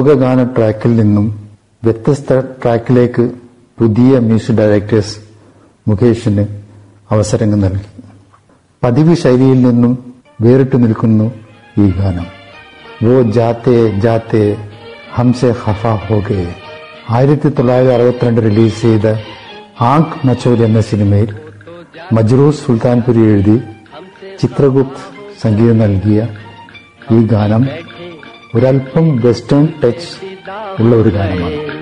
ലോകഗാന ട്രാക്കിൽ നിന്നും വ്യത്യസ്ത ട്രാക്കിലേക്ക് പുതിയ മ്യൂസിക് ഡയറക്ടേഴ്സ് മുകേഷിന് അവസരങ്ങൾ നൽകി പതിവ് ശൈലിയിൽ നിന്നും വേറിട്ടു നിൽക്കുന്നു ഈ ഗാനം വോ ജാത്തേ ജാത്തേ ഹംസെ ഹഫ ഹോഗേ ആയിരത്തി തൊള്ളായിരത്തി അറുപത്തിരണ്ട് റിലീസ് ചെയ്ത ആങ്ക് മച്ചോർ എന്ന സിനിമയിൽ മജ്റൂസ് സുൽത്താൻപുരി എഴുതി ചിത്രഗുപ്ത് സംഗീതം നൽകിയ ഈ ഗാനം ഒരല്പം വെസ്റ്റേൺ ടച്ച് ഉള്ള ഒരു ഗാനമാണ്